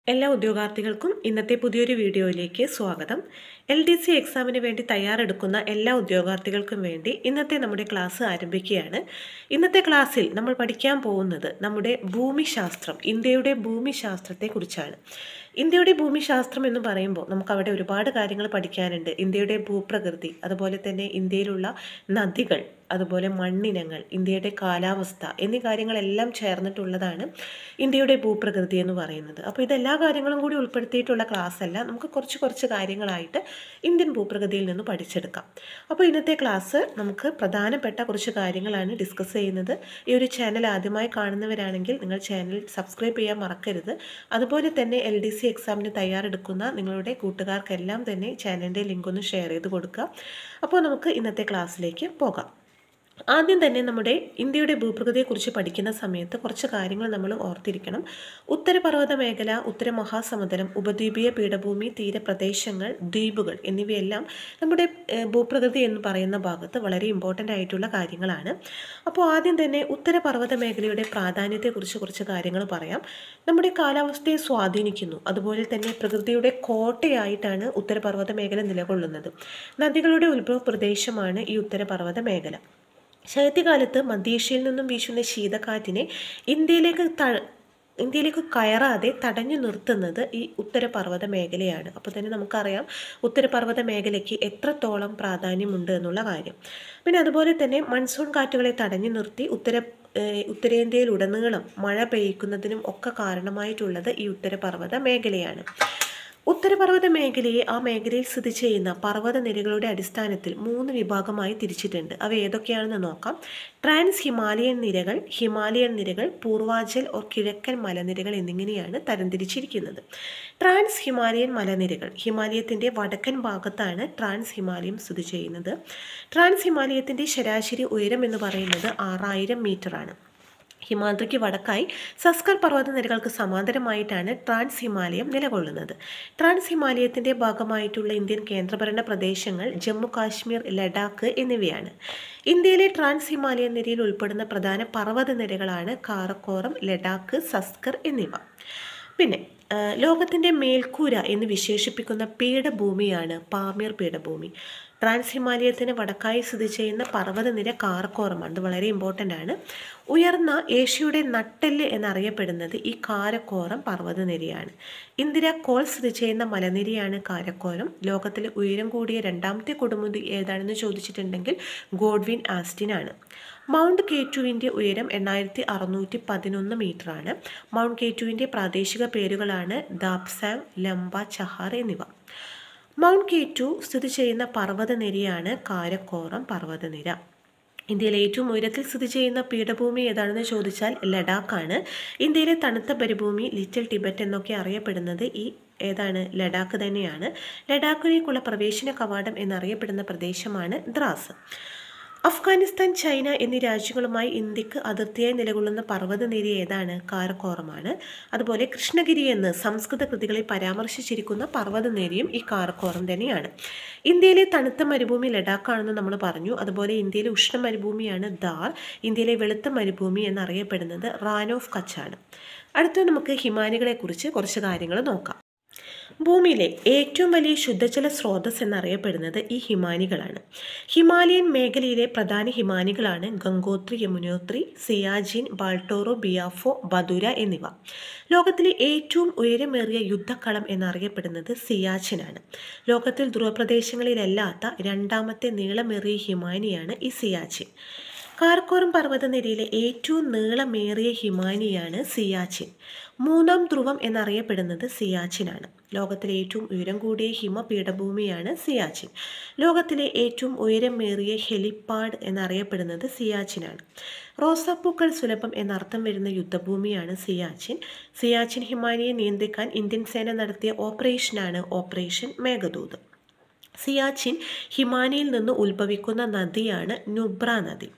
എല്ലാ ഉദ്യോഗാർത്ഥികൾക്കും ഇന്നത്തെ പുതിയൊരു വീഡിയോയിലേക്ക് സ്വാഗതം എൽ ഡി സി എക്സാമിന് വേണ്ടി തയ്യാറെടുക്കുന്ന എല്ലാ ഉദ്യോഗാർത്ഥികൾക്കും വേണ്ടി ഇന്നത്തെ നമ്മുടെ ക്ലാസ് ആരംഭിക്കുകയാണ് ഇന്നത്തെ ക്ലാസ്സിൽ നമ്മൾ പഠിക്കാൻ പോകുന്നത് നമ്മുടെ ഭൂമിശാസ്ത്രം ഇന്ത്യയുടെ ഭൂമിശാസ്ത്രത്തെക്കുറിച്ചാണ് ഇന്ത്യയുടെ ഭൂമിശാസ്ത്രം എന്ന് പറയുമ്പോൾ നമുക്ക് അവിടെ ഒരുപാട് കാര്യങ്ങൾ പഠിക്കാനുണ്ട് ഇന്ത്യയുടെ ഭൂപ്രകൃതി അതുപോലെ തന്നെ ഇന്ത്യയിലുള്ള നദികൾ അതുപോലെ മണ്ണിനങ്ങൾ ഇന്ത്യയുടെ കാലാവസ്ഥ എന്നീ കാര്യങ്ങളെല്ലാം ചേർന്നിട്ടുള്ളതാണ് ഇന്ത്യയുടെ ഭൂപ്രകൃതി എന്ന് പറയുന്നത് അപ്പോൾ ഇതെല്ലാ കാര്യങ്ങളും കൂടി ഉൾപ്പെടുത്തിയിട്ടുള്ള ക്ലാസ് അല്ല നമുക്ക് കുറച്ച് കുറച്ച് കാര്യങ്ങളായിട്ട് ഇന്ത്യൻ ഭൂപ്രകൃതിയിൽ നിന്ന് പഠിച്ചെടുക്കാം അപ്പോൾ ഇന്നത്തെ ക്ലാസ് നമുക്ക് പ്രധാനപ്പെട്ട കുറച്ച് കാര്യങ്ങളാണ് ഡിസ്കസ് ചെയ്യുന്നത് ഈ ഒരു ചാനൽ ആദ്യമായി കാണുന്നവരാണെങ്കിൽ നിങ്ങൾ ചാനൽ സബ്സ്ക്രൈബ് ചെയ്യാൻ മറക്കരുത് അതുപോലെ തന്നെ എൽ ഡി സി എക്സാമിന് തയ്യാറെടുക്കുന്ന നിങ്ങളുടെ കൂട്ടുകാർക്കെല്ലാം തന്നെ ചാനലിൻ്റെ ലിങ്ക് ഒന്ന് ഷെയർ ചെയ്ത് കൊടുക്കുക അപ്പോൾ നമുക്ക് ഇന്നത്തെ ക്ലാസ്സിലേക്ക് പോകാം ആദ്യം തന്നെ നമ്മുടെ ഇന്ത്യയുടെ ഭൂപ്രകൃതിയെക്കുറിച്ച് പഠിക്കുന്ന സമയത്ത് കുറച്ച് കാര്യങ്ങൾ നമ്മൾ ഓർത്തിരിക്കണം ഉത്തരപർവ്വത മേഖല ഉത്തര മഹാസമുദ്രം ഉപദ്വീപീയ പീഠഭൂമി തീരപ്രദേശങ്ങൾ ദ്വീപുകൾ എന്നിവയെല്ലാം നമ്മുടെ ഏഹ്, ഭൂപ്രകൃതി എന്ന് പറയുന്ന ഭാഗത്ത് വളരെ ഇമ്പോർട്ടൻ്റ് ആയിട്ടുള്ള കാര്യങ്ങളാണ് അപ്പോൾ ആദ്യം തന്നെ ഉത്തരപർവ്വത മേഖലയുടെ പ്രാധാന്യത്തെക്കുറിച്ച് കുറച്ച് കാര്യങ്ങൾ പറയാം നമ്മുടെ കാലാവസ്ഥയെ സ്വാധീനിക്കുന്നു അതുപോലെ തന്നെ പ്രകൃതിയുടെ കോട്ടയായിട്ടാണ് ഉത്തരപർവ്വത മേഖല നിലകൊള്ളുന്നത് നദികളുടെ ഉത്ഭവ പ്രദേശമാണ് ഈ ഉത്തരപർവ്വത മേഖല ശൈത്യകാലത്ത് മധ്യേഷ്യയിൽ നിന്നും വീശുന്ന ശീതക്കാറ്റിനെ ഇന്ത്യയിലേക്ക് ത ഇന്ത്യയിലേക്ക് കയറാതെ തടഞ്ഞു നിർത്തുന്നത് ഈ ഉത്തരപർവ്വത മേഖലയാണ് അപ്പോൾ തന്നെ നമുക്കറിയാം ഉത്തരപർവ്വത മേഖലയ്ക്ക് എത്രത്തോളം പ്രാധാന്യമുണ്ട് എന്നുള്ള കാര്യം പിന്നെ അതുപോലെ തന്നെ മൺസൂൺ കാറ്റുകളെ തടഞ്ഞു നിർത്തി ഉത്തര ഏഹ് ഉത്തരേന്ത്യയിലുടനീളം മഴ പെയ്യ്ക്കുന്നതിനും ഒക്കെ കാരണമായിട്ടുള്ളത് ഈ ഉത്തരപർവ്വത മേഖലയാണ് ഉത്തരപർവ്വത മേഖലയെ ആ മേഖലയിൽ സ്ഥിതി ചെയ്യുന്ന പർവ്വത നിരകളുടെ അടിസ്ഥാനത്തിൽ മൂന്ന് വിഭാഗമായി തിരിച്ചിട്ടുണ്ട് അവ ഏതൊക്കെയാണെന്ന് നോക്കാം ട്രാൻസ് ഹിമാലയൻ നിരകൾ ഹിമാലയൻ നിരകൾ പൂർവാചൽ ഓർ കിഴക്കൻ മലനിരകൾ എന്നിങ്ങനെയാണ് തരംതിരിച്ചിരിക്കുന്നത് ട്രാൻസ് ഹിമാലയൻ മലനിരകൾ ഹിമാലയത്തിൻ്റെ വടക്കൻ ഭാഗത്താണ് ട്രാൻസ് ഹിമാലയം സ്ഥിതി ചെയ്യുന്നത് ട്രാൻസ് ഹിമാലയത്തിൻ്റെ ശരാശരി ഉയരം എന്ന് പറയുന്നത് ആറായിരം മീറ്ററാണ് ഹിമാദ്രിക്ക് വടക്കായി സസ്കർ പർവ്വത നിരകൾക്ക് സമാന്തരമായിട്ടാണ് ട്രാൻസ് ഹിമാലയം നിലകൊള്ളുന്നത് ട്രാൻസ് ഹിമാലയത്തിൻ്റെ ഭാഗമായിട്ടുള്ള ഇന്ത്യൻ കേന്ദ്രഭരണ പ്രദേശങ്ങൾ ജമ്മു കാശ്മീർ ലഡാക്ക് എന്നിവയാണ് ഇന്ത്യയിലെ ട്രാൻസ് ഹിമാലയൻ നിരയിൽ ഉൾപ്പെടുന്ന പ്രധാന പർവ്വത നിരകളാണ് കാറക്കോറം ലഡാക്ക് സസ്കർ എന്നിവ പിന്നെ ആ, ലോകത്തിൻ്റെ മേൽക്കൂര എന്ന് വിശേഷിപ്പിക്കുന്ന പീഠഭൂമിയാണ് പാമീർ പീഠഭൂമി ട്രാൻസ് ഹിമാലയത്തിന് വടക്കായി സ്ഥിതി ചെയ്യുന്ന പർവ്വതനിര കാരക്കോറമാണ് ഇത് വളരെ ഇമ്പോർട്ടൻ്റ് ആണ് ഉയർന്ന ഏഷ്യയുടെ നട്ടെല്ല് എന്നറിയപ്പെടുന്നത് ഈ കാരക്കോറം പർവ്വതനിരയാണ് ഇന്ദിര കോൾ സ്ഥിതി ചെയ്യുന്ന മലനിരയാണ് കാരക്കോരം ലോകത്തിലെ ഉയരം കൂടിയ രണ്ടാമത്തെ കൊടുമുടി ഏതാണെന്ന് ചോദിച്ചിട്ടുണ്ടെങ്കിൽ ഗോഡ്വിൻ ആസ്റ്റിൻ ആണ് മൗണ്ട് കേറ്റുവിൻ്റെ ഉയരം എണ്ണായിരത്തി അറുന്നൂറ്റി പതിനൊന്ന് മീറ്ററാണ് മൗണ്ട് കേറ്റുവിൻ്റെ പ്രാദേശിക പേരുകളാണ് ദാപ്സാങ് ലംബ ചഹാർ എന്നിവ മൗണ്ട് കേറ്റു സ്ഥിതി ചെയ്യുന്ന പർവ്വതനിരയാണ് കാരക്കോറം പർവ്വതനിര ഇന്ത്യയിലെ ഏറ്റവും ഉയരത്തിൽ സ്ഥിതി ചെയ്യുന്ന പീഠഭൂമി ഏതാണെന്ന് ചോദിച്ചാൽ ലഡാക്കാണ് ഇന്ത്യയിലെ തണുത്ത പരിഭൂമി ലിറ്റിൽ ടിബറ്റ് എന്നൊക്കെ അറിയപ്പെടുന്നത് ഈ ഏതാണ് ലഡാക്ക് തന്നെയാണ് ലഡാക്കിലേക്കുള്ള പ്രവേശന കവാടം എന്നറിയപ്പെടുന്ന പ്രദേശമാണ് ദ്രാസ് അഫ്ഗാനിസ്ഥാൻ ചൈന എന്നീ രാജ്യങ്ങളുമായി ഇന്ത്യക്ക് അതിർത്തിയായി നിലകൊള്ളുന്ന പർവ്വതനിര ഏതാണ് കാരക്കോറമാണ് അതുപോലെ കൃഷ്ണഗിരി എന്ന് സംസ്കൃത കൃതികളിൽ പരാമർശിച്ചിരിക്കുന്ന പർവ്വതനിരയും ഈ കാരക്കോറം തന്നെയാണ് ഇന്ത്യയിലെ തണുത്ത മരുഭൂമി ലഡാക്കാണെന്ന് നമ്മൾ പറഞ്ഞു അതുപോലെ ഇന്ത്യയിലെ ഉഷ്ണ മരുഭൂമിയാണ് ദാർ ഇന്ത്യയിലെ വെളുത്ത മരുഭൂമി എന്നറിയപ്പെടുന്നത് റാൻ ഓഫ് കച്ചാണ് അടുത്ത നമുക്ക് ഹിമാനികളെക്കുറിച്ച് കുറച്ച് കാര്യങ്ങൾ നോക്കാം ഭൂമിയിലെ ഏറ്റവും വലിയ ശുദ്ധജല സ്രോതസ് എന്നറിയപ്പെടുന്നത് ഈ ഹിമാനികളാണ് ഹിമാലയൻ മേഖലയിലെ പ്രധാന ഹിമാനികളാണ് ഗംഗോത്രി യമുനോത്രി സിയാജിൻ ബാൾട്ടോറോ ബിയാഫോ ബദുര എന്നിവ ലോകത്തിലെ ഏറ്റവും ഉയരമേറിയ യുദ്ധക്കളം എന്നറിയപ്പെടുന്നത് സിയാച്ചിനാണ് ലോകത്തിൽ ധ്രുവപ്രദേശങ്ങളിലല്ലാത്ത രണ്ടാമത്തെ നീളമേറിയ ഹിമാനിയാണ് ഈ സിയാച്ചിൻ കാർക്കോറം പർവ്വതനിരയിലെ ഏറ്റവും നീളമേറിയ ഹിമാനിയാണ് സിയാച്ചിൻ മൂന്നാം ധ്രുവം എന്നറിയപ്പെടുന്നത് സിയാച്ചിനാണ് ലോകത്തിലെ ഏറ്റവും ഉയരം കൂടിയ ഹിമപീഠഭൂമിയാണ് സിയാച്ചിൻ ലോകത്തിലെ ഏറ്റവും ഉയരമേറിയ ഹെലിപ്പാഡ് എന്നറിയപ്പെടുന്നത് സിയാച്ചിനാണ് റോസാപ്പൂക്കൾ സുലഭം എന്നർത്ഥം വരുന്ന യുദ്ധഭൂമിയാണ് സിയാച്ചിൻ സിയാച്ചിൻ ഹിമാനിയെ നിയന്ത്രിക്കാൻ ഇന്ത്യൻ സേന നടത്തിയ ഓപ്പറേഷനാണ് ഓപ്പറേഷൻ മേഘദൂത് സിയാച്ചിൻ ഹിമാനിയിൽ നിന്ന് ഉത്ഭവിക്കുന്ന നദിയാണ് നുബ്ര നദി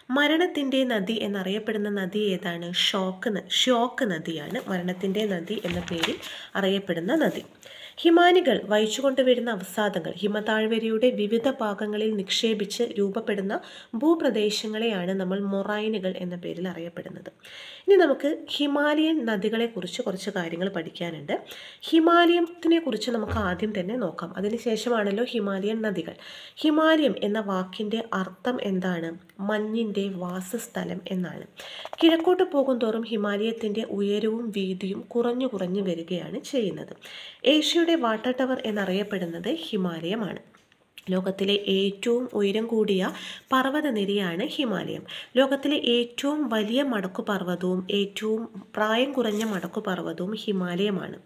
മരണത്തിൻ്റെ നദി എന്നറിയപ്പെടുന്ന നദി ഏതാണ് ഷോക്ക് ന ഷോക്ക് നദിയാണ് മരണത്തിൻ്റെ നദി എന്ന പേരിൽ അറിയപ്പെടുന്ന നദി ഹിമാനികൾ വഹിച്ചുകൊണ്ട് വരുന്ന അവസാദങ്ങൾ ഹിമതാഴ്വരയുടെ വിവിധ ഭാഗങ്ങളിൽ നിക്ഷേപിച്ച് രൂപപ്പെടുന്ന ഭൂപ്രദേശങ്ങളെയാണ് നമ്മൾ മൊറൈനുകൾ എന്ന പേരിൽ അറിയപ്പെടുന്നത് ഇനി നമുക്ക് ഹിമാലയൻ നദികളെക്കുറിച്ച് കുറച്ച് കാര്യങ്ങൾ പഠിക്കാനുണ്ട് ഹിമാലയത്തിനെ കുറിച്ച് നമുക്ക് ആദ്യം തന്നെ നോക്കാം അതിനുശേഷമാണല്ലോ ഹിമാലയൻ നദികൾ ഹിമാലയം എന്ന വാക്കിൻ്റെ അർത്ഥം എന്താണ് മഞ്ഞിൻ്റെ വാസസ്ഥലം എന്നാണ് കിഴക്കോട്ട് പോകുന്തോറും ഹിമാലയത്തിൻ്റെ ഉയരവും വീതിയും കുറഞ്ഞു കുറഞ്ഞു വരികയാണ് ചെയ്യുന്നത് ഏഷ്യയുടെ വാട്ടർ ടവർ എന്നറിയപ്പെടുന്നത് ഹിമാലയമാണ് ലോകത്തിലെ ഏറ്റവും ഉയരം കൂടിയ പർവ്വതനിരയാണ് ഹിമാലയം ലോകത്തിലെ ഏറ്റവും വലിയ മടക്കുപർവ്വതവും ഏറ്റവും പ്രായം കുറഞ്ഞ മടക്കുപർവ്വതവും ഹിമാലയമാണ്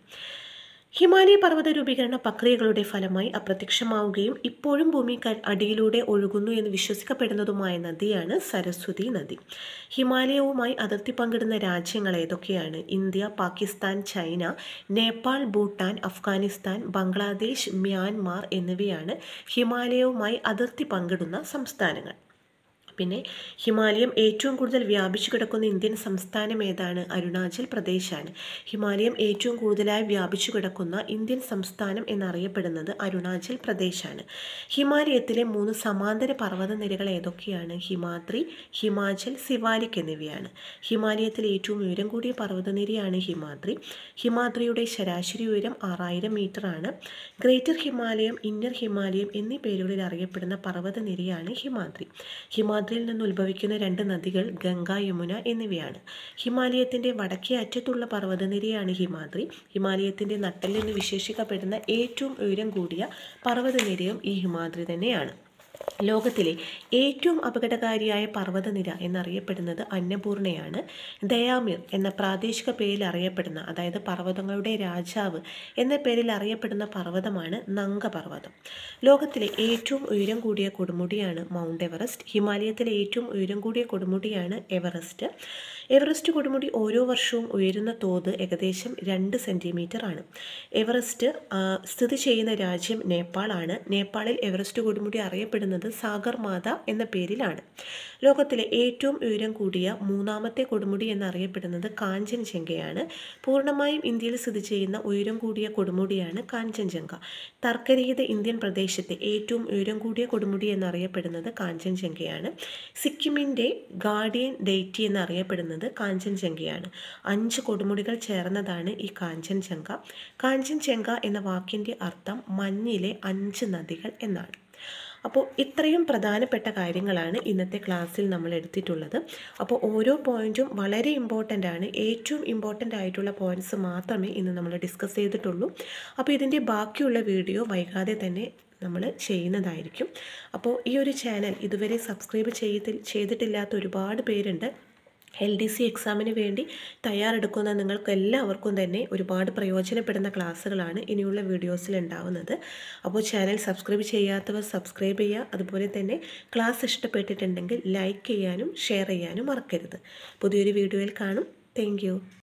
ഹിമാലയ പർവ്വത രൂപീകരണ പ്രക്രിയകളുടെ ഫലമായി അപ്രത്യക്ഷമാവുകയും ഇപ്പോഴും ഭൂമി അടിയിലൂടെ ഒഴുകുന്നു എന്ന് വിശ്വസിക്കപ്പെടുന്നതുമായ നദിയാണ് സരസ്വതി നദി ഹിമാലയവുമായി അതിർത്തി പങ്കിടുന്ന രാജ്യങ്ങൾ ഏതൊക്കെയാണ് India Pakistan China Nepal Bhutan Afghanistan Bangladesh Myanmar എന്നിവയാണ് ഹിമാലയവുമായി അതിർത്തി പങ്കിടുന്ന സംസ്ഥാനങ്ങൾ പിന്നെ ഹിമാലയം ഏറ്റവും കൂടുതൽ വ്യാപിച്ചു കിടക്കുന്ന ഇന്ത്യൻ സംസ്ഥാനം ഏതാണ് അരുണാചൽ പ്രദേശാണ് ഹിമാലയം ഏറ്റവും കൂടുതലായി വ്യാപിച്ചു കിടക്കുന്ന ഇന്ത്യൻ സംസ്ഥാനം എന്നറിയപ്പെടുന്നത് അരുണാചൽ പ്രദേശാണ് ഹിമാലയത്തിലെ മൂന്ന് സമാന്തര പർവ്വതനിരകൾ ഏതൊക്കെയാണ് ഹിമാദ്രി ഹിമാചൽ സിവാലിക് എന്നിവയാണ് ഹിമാലയത്തിലെ ഏറ്റവും ഉയരം കൂടിയ പർവ്വതനിരയാണ് ഹിമാദ്രി ഹിമാദ്രിയുടെ ശരാശരി ഉയരം ആറായിരം മീറ്റർ ആണ് ഗ്രേറ്റർ ഹിമാലയം ഇന്നർ ഹിമാലയം എന്നീ പേരുകളിൽ അറിയപ്പെടുന്ന പർവ്വതനിരയാണ് ഹിമാദ്രി ഹിമാ ഹിമാദ്രിയിൽ നിന്ന് ഉത്ഭവിക്കുന്ന രണ്ട് നദികൾ ഗംഗ യമുന എന്നിവയാണ് ഹിമാലയത്തിൻ്റെ വടക്കേ അറ്റത്തുള്ള പർവ്വതനിരയാണ് ഹിമാദ്രി ഹിമാലയത്തിൻ്റെ നട്ടെല്ല് എന്ന് വിശേഷിക്കപ്പെടുന്ന ഏറ്റവും ഉയരം കൂടിയ പർവ്വതനിരയും ഈ ഹിമാദ്രി തന്നെയാണ് ലോകത്തിലെ ഏറ്റവും അപകടകാരിയായ പർവ്വതനിര എന്നറിയപ്പെടുന്നത് അന്നപൂർണയാണ് ദയാമിർ എന്ന പ്രാദേശിക പേരിൽ അറിയപ്പെടുന്ന അതായത് പർവ്വതങ്ങളുടെ രാജാവ് എന്ന പേരിൽ അറിയപ്പെടുന്ന പർവ്വതമാണ് നങ്ക പർവ്വതം ലോകത്തിലെ ഏറ്റവും ഉയരം കൂടിയ കൊടുമുടിയാണ് മൗണ്ട് എവറസ്റ്റ് ഹിമാലയത്തിലെ ഏറ്റവും ഉയരം കൂടിയ കൊടുമുടിയാണ് എവറസ്റ്റ് എവറസ്റ്റ് കൊടുമുടി ഓരോ വർഷവും ഉയരുന്ന തോത് ഏകദേശം രണ്ട് സെൻറ്റിമീറ്റർ ആണ് എവറസ്റ്റ് സ്ഥിതി ചെയ്യുന്ന രാജ്യം നേപ്പാളാണ് നേപ്പാളിൽ എവറസ്റ്റ് കൊടുമുടി അറിയപ്പെടുന്നത് സാഗർ മാത എന്ന പേരിലാണ് ലോകത്തിലെ ഏറ്റവും ഉയരം കൂടിയ മൂന്നാമത്തെ കൊടുമുടി എന്നറിയപ്പെടുന്നത് കാഞ്ചൻജംഗയാണ് പൂർണ്ണമായും ഇന്ത്യയിൽ സ്ഥിതി ചെയ്യുന്ന ഉയരം കൂടിയ കൊടുമുടിയാണ് കാഞ്ചൻജംഗ തർക്കരഹിത ഇന്ത്യൻ പ്രദേശത്തെ ഏറ്റവും ഉയരം കൂടിയ കൊടുമുടി എന്നറിയപ്പെടുന്നത് കാഞ്ചൻജംഗയാണ് സിക്കിമിൻ്റെ ഗാർഡിയൻ ഡേറ്റി എന്നറിയപ്പെടുന്നത് കാഞ്ചൻജംഗയാണ് അഞ്ച് കൊടുമുടികൾ ചേർന്നതാണ് ഈ കാഞ്ചൻജംഗ കാഞ്ചൻജംഗ എന്ന വാക്കിൻ്റെ അർത്ഥം മഞ്ഞിലെ അഞ്ച് നദികൾ എന്നാണ് അപ്പോൾ ഇത്രയും പ്രധാനപ്പെട്ട കാര്യങ്ങളാണ് ഇന്നത്തെ ക്ലാസ്സിൽ നമ്മൾ എടുത്തിട്ടുള്ളത് അപ്പോൾ ഓരോ പോയിൻറ്റും വളരെ ഇമ്പോർട്ടൻ്റ് ആണ് ഏറ്റവും ഇമ്പോർട്ടൻ്റ് ആയിട്ടുള്ള പോയിൻറ്റ്സ് മാത്രമേ ഇന്ന് നമ്മൾ ഡിസ്കസ് ചെയ്തിട്ടുള്ളൂ അപ്പോൾ ഇതിൻ്റെ ബാക്കിയുള്ള വീഡിയോ വൈകാതെ തന്നെ നമ്മൾ ചെയ്യുന്നതായിരിക്കും അപ്പോൾ ഈ ഒരു ചാനൽ ഇതുവരെ സബ്സ്ക്രൈബ് ചെയ്ത് ചെയ്തിട്ടില്ലാത്ത ഒരുപാട് പേരുണ്ട് എൽ ഡി സി എക്സാമിന് വേണ്ടി തയ്യാറെടുക്കുന്ന നിങ്ങൾക്ക് എല്ലാവർക്കും തന്നെ ഒരുപാട് പ്രയോജനപ്പെടുന്ന ക്ലാസ്സുകളാണ് ഇനിയുള്ള വീഡിയോസിൽ ഉണ്ടാവുന്നത് അപ്പോൾ ചാനൽ സബ്സ്ക്രൈബ് ചെയ്യാത്തവർ സബ്സ്ക്രൈബ് ചെയ്യുക അതുപോലെ തന്നെ ക്ലാസ് ഇഷ്ടപ്പെട്ടിട്ടുണ്ടെങ്കിൽ ലൈക്ക് ചെയ്യാനും ഷെയർ ചെയ്യാനും മറക്കരുത് പുതിയൊരു വീഡിയോയിൽ കാണും താങ്ക്